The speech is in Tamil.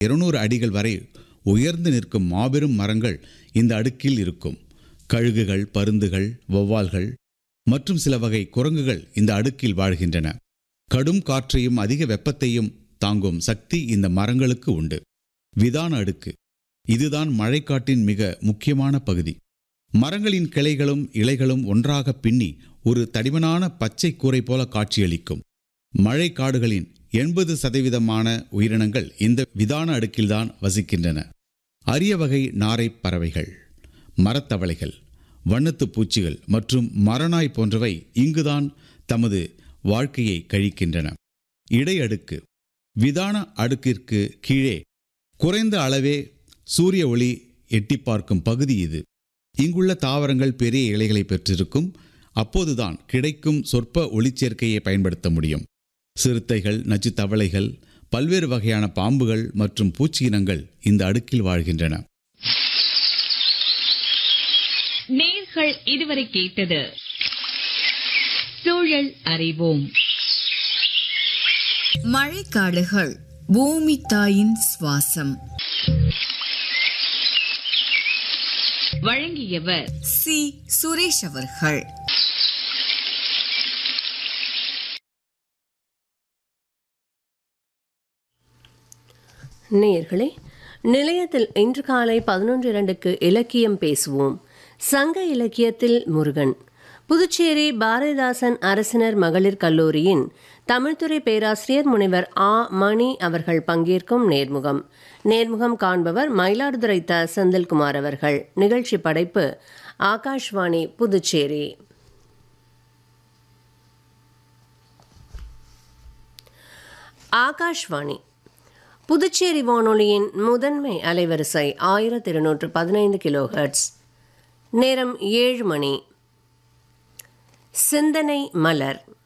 இருநூறு அடிகள் வரை உயர்ந்து நிற்கும் மாபெரும் மரங்கள் இந்த அடுக்கில் இருக்கும் கழுகுகள் பருந்துகள் வௌவால்கள் மற்றும் சில வகை குரங்குகள் இந்த அடுக்கில் வாழ்கின்றன கடும் காற்றையும் அதிக வெப்பத்தையும் தாங்கும் சக்தி இந்த மரங்களுக்கு உண்டு விதான அடுக்கு இதுதான் மழைக்காட்டின் மிக முக்கியமான பகுதி மரங்களின் கிளைகளும் இலைகளும் ஒன்றாக பின்னி ஒரு தடிமனான பச்சை கூரை போல காட்சியளிக்கும் மழைக்காடுகளின் எண்பது சதவீதமான உயிரினங்கள் இந்த விதான அடுக்கில்தான் வசிக்கின்றன அரிய வகை நாரை பறவைகள் மரத்தவளைகள் வண்ணத்துப் பூச்சிகள் மற்றும் மரநாய் போன்றவை இங்குதான் தமது வாழ்க்கையை கழிக்கின்றன இடையடுக்கு விதான அடுக்கிற்கு கீழே குறைந்த அளவே சூரிய ஒளி எட்டி பார்க்கும் பகுதி இது இங்குள்ள தாவரங்கள் பெரிய இலைகளை பெற்றிருக்கும் அப்போதுதான் கிடைக்கும் சொற்ப ஒளிச்சேர்க்கையை பயன்படுத்த முடியும் சிறுத்தைகள் நச்சு தவளைகள் பல்வேறு வகையான பாம்புகள் மற்றும் பூச்சி இனங்கள் இந்த அடுக்கில் வாழ்கின்றன நேர்கள் இதுவரை கேட்டது சூழல் அறிவோம் மழைக்காடுகள் பூமி தாயின் சுவாசம் வழங்கியவர் சி சுரேஷ் அவர்கள் நேயர்களே நிலையத்தில் இன்று காலை பதினொன்று இரண்டுக்கு இலக்கியம் பேசுவோம் சங்க இலக்கியத்தில் முருகன் புதுச்சேரி பாரதிதாசன் அரசினர் மகளிர் கல்லூரியின் தமிழ்துறை பேராசிரியர் முனைவர் ஆ மணி அவர்கள் பங்கேற்கும் நேர்முகம் நேர்முகம் காண்பவர் மயிலாடுதுறை த செந்தில்குமார் அவர்கள் நிகழ்ச்சி படைப்பு ஆகாஷ்வாணி புதுச்சேரி ஆகாஷ்வாணி புதுச்சேரி வானொலியின் முதன்மை அலைவரிசை ஆயிரத்தி இருநூற்று பதினைந்து கிலோஹெர்ட்ஸ் நேரம் ஏழு மணி சிந்தனை மலர்